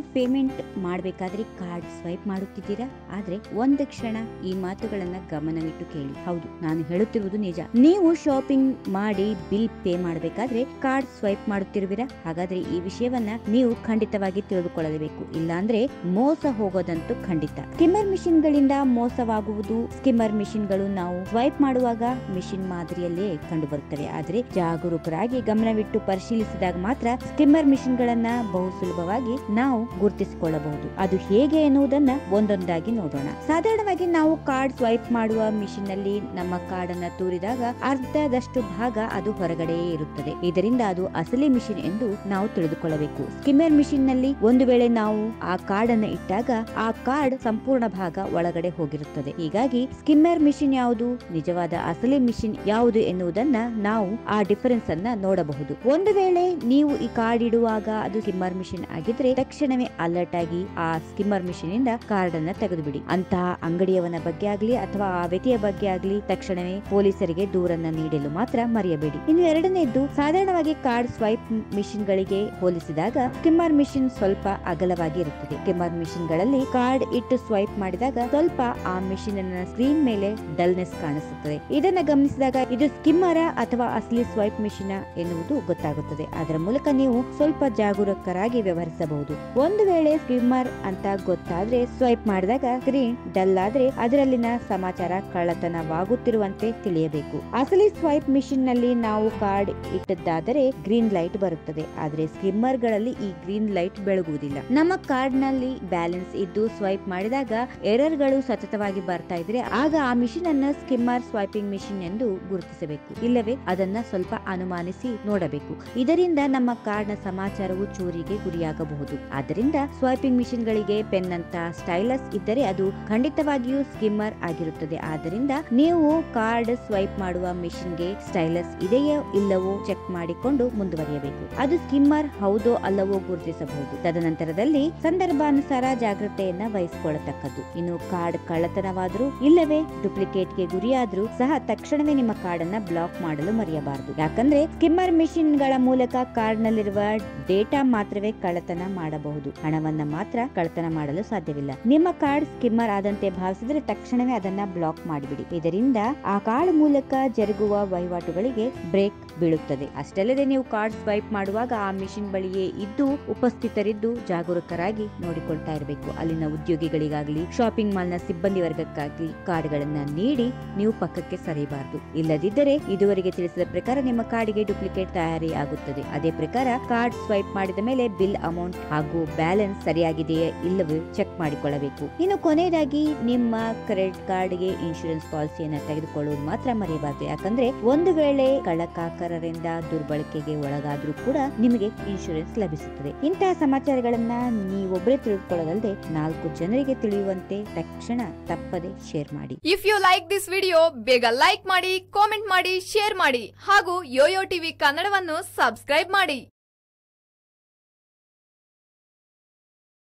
payment ಮಾಡಬೇಕಾದ್ರೆ card swipe ಮಾಡುತ್ತಿದ್ದೀರಾ ಆದ್ರೆ ಒಂದು ಕ್ಷಣ ಈ ಮಾತುಗಳನ್ನ ಗಮನವಿಟ್ಟು ಕೇಳಿ ಹೌದು ನಾನು ಹೇಳುತ್ತಿರುವುದು ನಿಜ ನೀವು ಶಾಪಿಂಗ್ ಮಾಡಿ ಬಿಲ್ ಪೇ ಮಾಡಬೇಕಾದ್ರೆ ಕಾರ್ಡ್ ಸ್ವೈಪ್ ಮಾಡುತ್ತಿರುವಿರಾ ಹಾಗಾದ್ರೆ ಈ ವಿಷಯವನ್ನ ನೀವು ಖಂಡಿತವಾಗಿ ತಿಳಿದುಕೊಳ್ಳಬೇಕು ಇಲ್ಲಾಂದ್ರೆ ಮೋಸ ಹೋಗೋದಂತೂ ಖಂಡಿತ ಸ್ಕಿಮ್ಮರ್ ಮಿಷಿನ್ ಗಳಿಂದ ಮೋಸವಾಗುವುದು ಸ್ಕಿಮ್ಮರ್ ಮಿಷಿನ್ ಗಳು ನಾವು ಸ್ವೈಪ್ ಮಾಡುವಾಗ ಮಿಷಿನ್ ಮಾದರಿಯಲ್ಲೇ ಕಂಡು ಬರುತ್ತವೆ ಆದ್ರೆ ಜಾಗರೂಕರಾಗಿ ಗಮನವಿಟ್ಟು ಪರಿಶೀಲಿಸಿದಾಗ ಮಾತ್ರ ಸ್ಕಿಮ್ಮರ್ ಮಿಷಿನ್ ಗಳನ್ನ ಬಹು ಸುಲಭವಾಗಿ ನಾವು ಗುರುತಿಸಿಕೊಳ್ಳಬಹುದು ಅದು ಹೇಗೆ ಎನ್ನುವುದನ್ನ ಒಂದೊಂದಾಗಿ ನೋಡೋಣ ಸಾಧಾರಣವಾಗಿ ನಾವು ಕಾರ್ಡ್ ಸ್ವೈಪ್ ಮಾಡುವ ಮಿಷಿನ್ ನಲ್ಲಿ ನಮ್ಮ ಕಾರ್ಡ್ ಅನ್ನ ತೂರಿದಾಗ ಅರ್ಧದಷ್ಟು ಭಾಗ ಅದು ಹೊರಗಡೆಯೇ ಇರುತ್ತದೆ ಇದರಿಂದ ಅದು ಅಸಲಿ ಮಿಷಿನ್ ಎಂದು ನಾವು ತಿಳಿದುಕೊಳ್ಳಬೇಕು ಸ್ಕಿಮ್ಮರ್ ಮಿಷಿನ್ ನಲ್ಲಿ ಒಂದು ವೇಳೆ ನಾವು ಆ ಕಾರ್ಡ್ ಅನ್ನ ಇಟ್ಟಾಗ ಆ ಕಾರ್ಡ್ ಸಂಪೂರ್ಣ ಭಾಗ ಒಳಗಡೆ ಹೋಗಿರುತ್ತದೆ ಹೀಗಾಗಿ ಸ್ಕಿಮ್ಮರ್ ಮಿಷಿನ್ ಯಾವುದು ನಿಜವಾದ ಅಸಲಿ ಮಿಷಿನ್ ಯಾವುದು ಎನ್ನುವುದನ್ನ ನಾವು ಆ ಡಿಫರೆನ್ಸ್ ಅನ್ನ ನೋಡಬಹುದು ಒಂದು ವೇಳೆ ನೀವು ಈ ಕಾರ್ಡ್ ಇಡುವಾಗ ಅದು ಸ್ಕಿಮ್ಮರ್ ಮಿಷಿನ್ ಆಗಿದ್ರೆ ತಕ್ಷಣವೇ ಅಲರ್ಟ್ ಆಗಿ ಆ ಸ್ಕಿಮ್ಮರ್ ಮಿಷಿನ್ ಇಂದ ಕಾರ್ಡ್ ಅನ್ನ ತೆಗೆದು ಬಿಡಿ ಅಂತಹ ಅಂಗಡಿಯವನ ಬಗ್ಗೆ ಆಗ್ಲಿ ಅಥವಾ ಆ ವ್ಯಕ್ತಿಯ ಬಗ್ಗೆ ಆಗ್ಲಿ ತಕ್ಷಣವೇ ಪೊಲೀಸರಿಗೆ ದೂರನ್ನ ನೀಡಲು ಮಾತ್ರ ಮರೆಯಬೇಡಿ ಇನ್ನು ಎರಡನೇದ್ದು ಸಾಧಾರಣವಾಗಿ ಕಾರ್ಡ್ ಸ್ವೈಪ್ ಮಿಷಿನ್ ಗಳಿಗೆ ಹೋಲಿಸಿದಾಗ ಸ್ಕಿಮ್ಮರ್ ಮಿಷಿನ್ ಸ್ವಲ್ಪ ಅಗಲವಾಗಿ ಇರುತ್ತದೆ ಸ್ಕಿಮ್ಮರ್ ಮಿಷಿನ್ ಗಳಲ್ಲಿ ಕಾರ್ಡ್ ಇಟ್ಟು ಸ್ವೈಪ್ ಮಾಡಿದಾಗ ಸ್ವಲ್ಪ ಆ ಮಿಷಿನ್ ಸ್ಕ್ರೀನ್ ಮೇಲೆ ಡಲ್ನೆಸ್ ಕಾಣಿಸುತ್ತದೆ ಇದನ್ನ ಗಮನಿಸಿದಾಗ ಇದು ಸ್ಕಿಮ್ಮರ ಅಥವಾ ಅಸಲಿ ಸ್ವೈಪ್ ಮಿಷಿನ ಎನ್ನುವುದು ಗೊತ್ತಾಗುತ್ತದೆ ಅದರ ಮೂಲಕ ನೀವು ಸ್ವಲ್ಪ ಜಾಗರೂಕರಾಗಿ ವ್ಯವಹರಿಸಬಹುದು ಒಂದು ವೇಳೆ ಸ್ಕಿಮ್ಮರ್ ಅಂತ ಗೊತ್ತಾದ್ರೆ ಸ್ವೈಪ್ ಮಾಡಿದಾಗ ಸ್ಕ್ರೀನ್ ಡಲ್ ಆದ್ರೆ ಅದರಲ್ಲಿನ ಸಮಾಚಾರ ಕಳ್ಳತನವಾಗುತ್ತಿರುವಂತೆ ತಿಳಿಯಬೇಕು ಅಸಲಿ ಸ್ವೈಪ್ ಮಿಷಿನ್ ನಲ್ಲಿ ನಾವು ಕಾರ್ಡ್ ಇಟ್ಟದ್ದಾದರೆ ಗ್ರೀನ್ ಲೈಟ್ ಬರುತ್ತದೆ ಆದ್ರೆ ಸ್ಕಿಮ್ಮರ್ ಗಳಲ್ಲಿ ಈ ಗ್ರೀನ್ ಲೈಟ್ ಬೆಳಗುವುದಿಲ್ಲ ನಮ್ಮ ಕಾರ್ಡ್ ನಲ್ಲಿ ಬ್ಯಾಲೆನ್ಸ್ ಇದ್ದು ಸ್ವೈಪ್ ಮಾಡಿದಾಗ ಎರರ್ ಗಳು ಸತತವಾಗಿ ಬರ್ತಾ ಇದ್ರೆ ಆಗ ಆ ಮಿಷಿನ್ ಅನ್ನ ಸ್ಕಿಮ್ಮರ್ ಸ್ವೈಪಿಂಗ್ ಮಿಷಿನ್ ಎಂದು ಗುರುತಿಸಬೇಕು ಇಲ್ಲವೇ ಅದನ್ನ ಸ್ವಲ್ಪ ಅನುಮಾನಿಸಿ ನೋಡಬೇಕು ಇದರಿಂದ ನಮ್ಮ ಕಾರ್ಡ್ ನ ಸಮಾಚಾರವು ಚೋರಿಗೆ ಗುರಿಯಾಗಬಹುದು ಆದ್ದರಿಂದ ಸ್ವೈಪಿಂಗ್ ಮಿಷಿನ್ ಗಳಿಗೆ ಪೆನ್ ಅಂತ ಸ್ಟೈಲಸ್ ಇದ್ದರೆ ಅದು ಖಂಡಿತವಾಗಿಯೂ ಸ್ಕಿಮ್ಮರ್ ಆಗಿರುತ್ತದೆ ಆದ್ದರಿಂದ ನೀವು ಕಾರ್ಡ್ ಸ್ವೈಪ್ ಮಾಡುವ ಮಿಷಿನ್ ಗೆ ಸ್ಟೈಲಸ್ ಇದೆಯೋ ಇಲ್ಲವೋ ಚೆಕ್ ಮಾಡಿಕೊಂಡು ಮುಂದುವರಿಯಬೇಕು ಅದು ಸ್ಕಿಮ್ಮರ್ ಹೌದೋ ಅಲ್ಲವೋ ಗುರುತಿಸಬಹುದು ತದನಂತರದಲ್ಲಿ ಸಂದರ್ಭಾನುಸಾರ ಜಾಗ್ರತೆಯನ್ನ ವಹಿಸಿಕೊಳ್ಳತಕ್ಕದ್ದು ಇನ್ನು ಕಾರ್ಡ್ ಕಳ್ಳತನವಾದ್ರೂ ಇಲ್ಲವೇ ಡೂಪ್ಲಿಕೇಟ್ ಗೆ ಗುರಿಯಾದ್ರೂ ಸಹ ತಕ್ಷಣವೇ ನಿಮ್ಮ ಕಾರ್ಡ್ ಅನ್ನ ಬ್ಲಾಕ್ ಮಾಡಲು ಮರೆಯಬಾರದು ಯಾಕಂದ್ರೆ ಸ್ಕಿಮ್ಮರ್ ಮಿಷಿನ್ ಗಳ ಮೂಲಕ ಕಾರ್ಡ್ ನಲ್ಲಿರುವ ಡೇಟಾ ಮಾತ್ರವೇ ಕಳ್ಳತನ ಮಾಡಬಹುದು ಹಣವನ್ನ ಮಾತ್ರ ಕಳ್ಳತನ ಮಾಡಲು ಸಾಧ್ಯವಿಲ್ಲ ನಿಮ್ಮ ಕಾರ್ಡ್ ಸ್ಕಿಮ್ಮರ್ ಆದಂತೆ ಭಾವಿಸಿದ್ರೆ ತಕ್ಷಣವೇ ಅದನ್ನ ಬ್ಲಾಕ್ ಮಾಡಿಬಿಡಿ ಇದರಿಂದ ಆ ಕಾರ್ಡ್ ಮೂಲಕ ಜರುಗುವ ವಹಿವಾಟುಗಳಿಗೆ ಬ್ರೇಕ್ ಬೀಳುತ್ತದೆ ಅಷ್ಟಲ್ಲದೆ ನೀವು ಕಾರ್ಡ್ ಸ್ವೈಪ್ ಮಾಡುವಾಗ ಆ ಮಿಷಿನ್ ಬಳಿಯೇ ಇದ್ದು ಉಪಸ್ಥಿತರಿದ್ದು ಜಾಗರೂಕರಾಗಿ ನೋಡಿಕೊಳ್ತಾ ಇರಬೇಕು ಅಲ್ಲಿನ ಉದ್ಯೋಗಿಗಳಿಗಾಗ್ಲಿ ಶಾಪಿಂಗ್ ಮಾಲ್ ನ ಸಿಬ್ಬಂದಿ ವರ್ಗಕ್ಕಾಗ್ಲಿ ಕಾರ್ಡ್ಗಳನ್ನ ನೀಡಿ ನೀವು ಪಕ್ಕಕ್ಕೆ ಸರಿಯಬಾರದು ಇಲ್ಲದಿದ್ದರೆ ಇದುವರೆಗೆ ತಿಳಿಸಿದ ಪ್ರಕಾರ ನಿಮ್ಮ ಕಾರ್ಡಿಗೆ ಡೂಪ್ಲಿಕೇಟ್ ತಯಾರಿ ಆಗುತ್ತದೆ ಅದೇ ಪ್ರಕಾರ ಕಾರ್ಡ್ ಸ್ವೈಪ್ ಮಾಡಿದ ಮೇಲೆ ಬಿಲ್ ಅಮೌಂಟ್ ಹಾಗೂ ಬ್ಯಾಲೆನ್ಸ್ ಸರಿಯಾಗಿದೆಯೇ ಇಲ್ಲವೋ ಚೆಕ್ ಮಾಡಿಕೊಳ್ಳಬೇಕು ಇನ್ನು ಕೊನೆಯದಾಗಿ ನಿಮ್ಮ ಕ್ರೆಡಿಟ್ ಕಾರ್ಡ್ಗೆ ಇನ್ಶೂರೆನ್ಸ್ ಪಾಲಿಸಿಯನ್ನ ತೆಗೆದುಕೊಳ್ಳುವುದು ಮಾತ್ರ ಮರೆಯಬಾರದು ಯಾಕಂದ್ರೆ ಒಂದು ವೇಳೆ ಕಳ್ಳಕಾಕರರಿಂದ ದುರ್ಬಳಕೆಗೆ ಒಳಗಾದ್ರೂ ಕೂಡ ನಿಮಗೆ ಇನ್ಶೂರೆನ್ಸ್ ಲಭಿಸುತ್ತದೆ ಇಂತಹ ಸಮಾಚಾರಗಳನ್ನ ನೀವೊಬ್ಬರೇ ತಿಳಿದುಕೊಳ್ಳೋದಲ್ಲದೆ ನಾಲ್ಕು ಜನರಿಗೆ ತಿಳಿಯುವಂತೆ ತಕ್ಷಣ ತಪ್ಪದೆ ಶೇರ್ ಮಾಡಿ if you like this video ಬೇಗ ಲೈಕ್ ಮಾಡಿ ಕಾಮೆಂಟ್ ಮಾಡಿ ಶೇರ್ ಮಾಡಿ ಹಾಗೂ ಯೋಯೋ ಟಿವಿ ಕನ್ನಡವನ್ನು ಸಬ್ಸ್ಕ್ರೈಬ್ ಮಾಡಿ